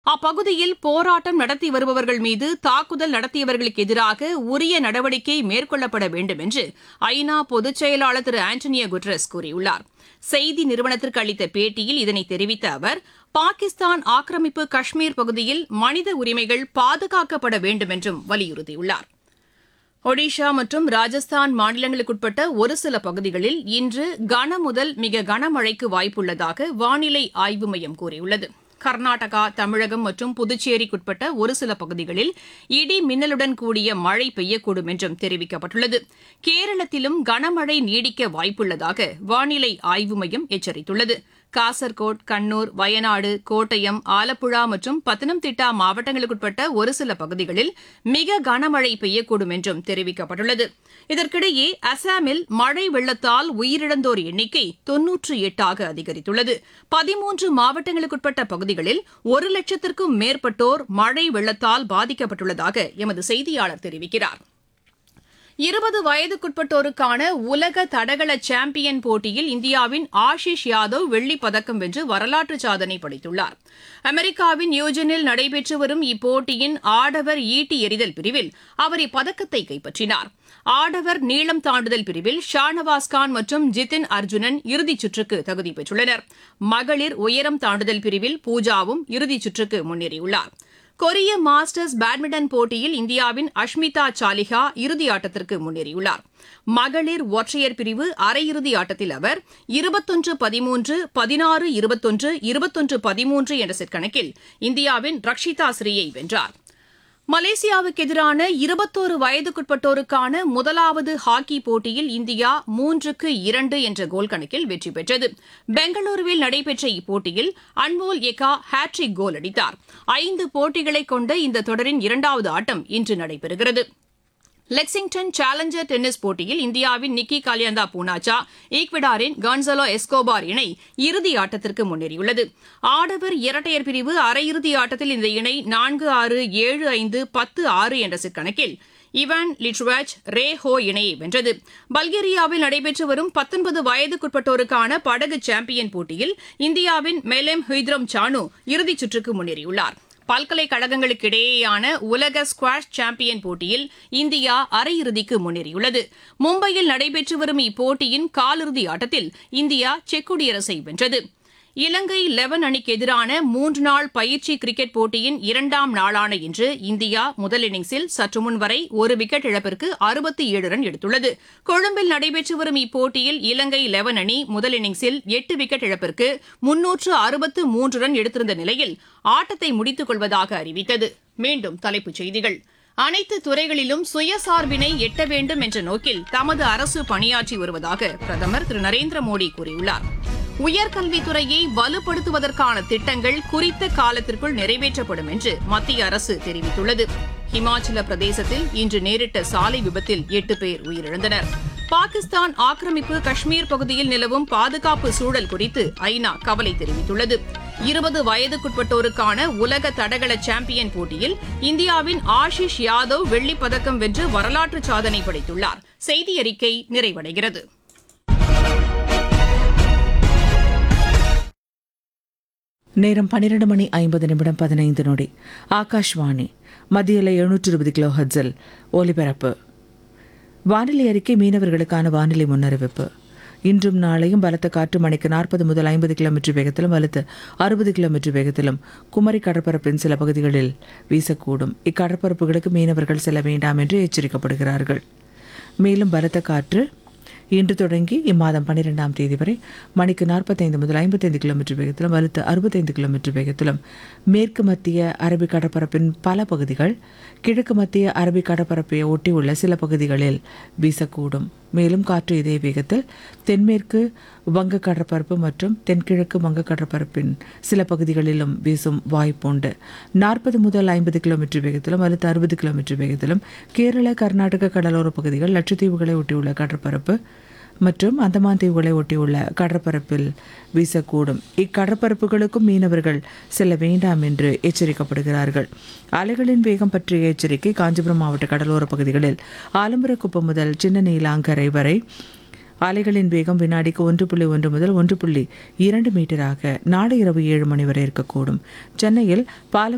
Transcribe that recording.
அப்பகுதியில் போராட்டம் நடத்தி வருபவர்கள் மீது தாக்குதல் நடத்தியவர்களுக்கு எதிராக உரிய நடவடிக்கை மேற்கொள்ளப்பட வேண்டும் என்று ஐநா பொதுச் செயலாளர் திரு ஆண்டனியோ குட்ரஸ் கூறியுள்ளார் செய்தி நிறுவனத்திற்கு அளித்த பேட்டியில் இதனை தெரிவித்த அவர் பாகிஸ்தான் ஆக்கிரமிப்பு காஷ்மீர் பகுதியில் மனித உரிமைகள் பாதுகாக்கப்பட வேண்டும் என்றும் வலியுறுத்தியுள்ளார் ஒடிஷா மற்றும் ராஜஸ்தான் மாநிலங்களுக்குட்பட்ட ஒரு சில பகுதிகளில் இன்று கன முதல் மிக கனமழைக்கு வாய்ப்புள்ளதாக வானிலை ஆய்வு மையம் கூறியுள்ளது கர்நாடகா தமிழகம் மற்றும் புதுச்சேரிக்குட்பட்ட ஒரு சில பகுதிகளில் இடி மின்னலுடன் கூடிய மழை பெய்யக்கூடும் என்றும் தெரிவிக்கப்பட்டுள்ளது கேரளத்திலும் கனமழை நீடிக்க வாய்ப்புள்ளதாக வானிலை ஆய்வு மையம் எச்சரித்துள்ளது காசர்கோட் கண்ணூர் வயநாடு கோட்டயம் ஆலப்புழா மற்றும் பத்தனம்திட்டா மாவட்டங்களுக்குட்பட்ட ஒரு சில பகுதிகளில் மிக கனமழை பெய்யக்கூடும் என்றும் தெரிவிக்கப்பட்டுள்ளது இதற்கிடையே அசாமில் மழை வெள்ளத்தால் உயிரிழந்தோர் எண்ணிக்கை தொன்னூற்று எட்டாக அதிகரித்துள்ளது பதிமூன்று மாவட்டங்களுக்குட்பட்ட பகுதிகளில் ஒரு லட்சத்திற்கும் மேற்பட்டோர் மழை வெள்ளத்தால் பாதிக்கப்பட்டுள்ளதாக எமது செய்தியாளர் தெரிவிக்கிறார் இருபது வயதுக்குட்பட்டோருக்கான உலக தடகள சாம்பியன் போட்டியில் இந்தியாவின் ஆஷிஷ் யாதவ் வெள்ளிப் பதக்கம் வென்று வரலாற்று சாதனை படைத்துள்ளார் அமெரிக்காவின் நியூஜனில் நடைபெற்று வரும் இப்போட்டியின் ஆடவர் ஈட்டி எறிதல் பிரிவில் அவர் இப்பதக்கத்தை கைப்பற்றினார் ஆடவர் நீளம் தாண்டுதல் பிரிவில் ஷானவாஸ் கான் மற்றும் ஜிதின் அர்ஜுனன் இறுதிச் சுற்றுக்கு தகுதி பெற்றுள்ளனர் மகளிர் உயரம் தாண்டுதல் பிரிவில் பூஜாவும் இறுதிச் சுற்றுக்கு முன்னேறியுள்ளார் கொரிய மாஸ்டர்ஸ் பேட்மிண்டன் போட்டியில் இந்தியாவின் அஷ்மிதா சாலிஹா இறுதி ஆட்டத்திற்கு முன்னேறியுள்ளார் மகளிர் ஒற்றையர் பிரிவு அரையிறுதி ஆட்டத்தில் அவர் இருபத்தொன்று பதிமூன்று பதினாறு இருபத்தொன்று இருபத்தொன்று பதிமூன்று என்ற செட் கணக்கில் இந்தியாவின் ரக்ஷிதா ஸ்ரீயை வென்றார் மலேசியாவுக்கு எதிரான இருபத்தோரு வயதுக்குட்பட்டோருக்கான முதலாவது ஹாக்கி போட்டியில் இந்தியா மூன்றுக்கு இரண்டு என்ற கோல் கணக்கில் வெற்றி பெற்றது பெங்களூருவில் நடைபெற்ற இப்போட்டியில் அன்மோல் எக்கா ஹாட்ரிக் கோல் அடித்தார் ஐந்து போட்டிகளை கொண்ட இந்த தொடரின் இரண்டாவது ஆட்டம் இன்று நடைபெறுகிறது லெக்சிங்டன் சேலஞ்சர் டென்னிஸ் போட்டியில் இந்தியாவின் நிக்கி காலியந்தா பூனாச்சா ஈக்வடாரின் கான்சலோ எஸ்கோபார் இணை இறுதி ஆட்டத்திற்கு முன்னேறியுள்ளது ஆடவர் இரட்டையர் பிரிவு அரையிறுதி ஆட்டத்தில் இந்த இணை நான்கு ஆறு ஏழு ஐந்து பத்து ஆறு என்ற செட் கணக்கில் இவான் லிட்வாச் ரே ஹோ இணையை வென்றது பல்கேரியாவில் நடைபெற்று வரும் பத்தொன்பது வயதுக்குட்பட்டோருக்கான படகு சாம்பியன் போட்டியில் இந்தியாவின் மெலேம் ஹுய்த்ரம் சானு இறுதிச் சுற்றுக்கு முன்னேறியுள்ளார் பல்கலைக்கழகங்களுக்கு இடையேயான உலக ஸ்குவாஷ் சாம்பியன் போட்டியில் இந்தியா அரையிறுதிக்கு முன்னேறியுள்ளது மும்பையில் நடைபெற்று வரும் இப்போட்டியின் காலிறுதி ஆட்டத்தில் இந்தியா செக் குடியரசை வென்றது இலங்கை லெவன் அணிக்கு எதிரான மூன்று நாள் பயிற்சி கிரிக்கெட் போட்டியின் இரண்டாம் நாளான இன்று இந்தியா முதல் இன்னிங்ஸில் சற்று முன் வரை ஒரு விக்கெட் இழப்பிற்கு அறுபத்தி ஏழு ரன் எடுத்துள்ளது கொழும்பில் நடைபெற்று வரும் இப்போட்டியில் இலங்கை லெவன் அணி முதல் இன்னிங்ஸில் எட்டு விக்கெட் இழப்பிற்கு முன்னூற்று அறுபத்து மூன்று ரன் எடுத்திருந்த நிலையில் ஆட்டத்தை முடித்துக் கொள்வதாக அறிவித்தது மீண்டும் தலைப்புச் செய்திகள் அனைத்து துறைகளிலும் சுயசார்பினை எட்ட வேண்டும் என்ற நோக்கில் தமது அரசு பணியாற்றி வருவதாக பிரதமர் திரு நரேந்திர மோடி கூறியுள்ளார் உயர்கல்வித்துறையை வலுப்படுத்துவதற்கான திட்டங்கள் குறித்த காலத்திற்குள் நிறைவேற்றப்படும் என்று மத்திய அரசு தெரிவித்துள்ளது ஹிமாச்சல பிரதேசத்தில் இன்று நேரிட்ட சாலை விபத்தில் எட்டு பேர் உயிரிழந்தனர் பாகிஸ்தான் ஆக்கிரமிப்பு காஷ்மீர் பகுதியில் நிலவும் பாதுகாப்பு சூழல் குறித்து ஐநா கவலை தெரிவித்துள்ளது இருபது வயதுக்குட்பட்டோருக்கான உலக தடகள சாம்பியன் போட்டியில் இந்தியாவின் ஆஷிஷ் யாதவ் வெள்ளிப் பதக்கம் வென்று வரலாற்று சாதனை படைத்துள்ளார் செய்தி அறிக்கை நிறைவடைகிறது நேரம் பன்னிரண்டு மணி ஐம்பது நிமிடம் பதினைந்து நொடி ஆகாஷ்வாணி மத்தியில் எழுநூற்று இருபது கிலோ ஹட்ஸில் ஒலிபரப்பு வானிலை அறிக்கை மீனவர்களுக்கான வானிலை முன்னறிவிப்பு இன்றும் நாளையும் பலத்த காற்று மணிக்கு நாற்பது முதல் ஐம்பது கிலோமீட்டர் வேகத்திலும் வலுத்து அறுபது கிலோமீட்டர் வேகத்திலும் குமரி கடற்பரப்பின் சில பகுதிகளில் வீசக்கூடும் இக்கடற்பரப்புகளுக்கு மீனவர்கள் செல்ல வேண்டாம் என்று எச்சரிக்கப்படுகிறார்கள் மேலும் பலத்த காற்று இன்று தொடங்கி இம்மாதம் பன்னிரெண்டாம் தேதி வரை மணிக்கு நாற்பத்தைந்து முதல் ஐம்பத்தைந்து கிலோமீட்டர் வேகத்திலும் வலுத்து அறுபத்தைந்து கிலோமீட்டர் வேகத்திலும் மேற்கு மத்திய அரபிக் கடற்பரப்பின் பல பகுதிகள் கிழக்கு மத்திய அரபிக் கடற்பரப்பை ஒட்டியுள்ள சில பகுதிகளில் வீசக்கூடும் மேலும் காற்று இதே வேகத்தில் தென்மேற்கு வங்க கடற்பரப்பு மற்றும் தென்கிழக்கு வங்க கடற்பரப்பின் சில பகுதிகளிலும் வீசும் வாய்ப்புண்டு நாற்பது முதல் ஐம்பது கிலோமீட்டர் வேகத்திலும் அல்லது அறுபது கிலோமீட்டர் வேகத்திலும் கேரள கர்நாடக கடலோர பகுதிகள் லட்சத்தீவுகளை ஒட்டியுள்ள கடற்பரப்பு மற்றும் அந்தமான் தீவுகளை ஒட்டியுள்ள கடற்பரப்பில் வீசக்கூடும் இக்கடற்பரப்புகளுக்கும் மீனவர்கள் செல்ல வேண்டாம் என்று எச்சரிக்கப்படுகிறார்கள் அலைகளின் வேகம் பற்றிய எச்சரிக்கை காஞ்சிபுரம் மாவட்ட கடலோர பகுதிகளில் ஆலம்பரக்குப்பம் முதல் சின்ன நீலாங்கரை வரை அலைகளின் வேகம் வினாடிக்கு ஒன்று புள்ளி ஒன்று முதல் ஒன்று புள்ளி இரண்டு மீட்டராக நாளை இரவு ஏழு மணி வரை இருக்கக்கூடும் சென்னையில் பாலம்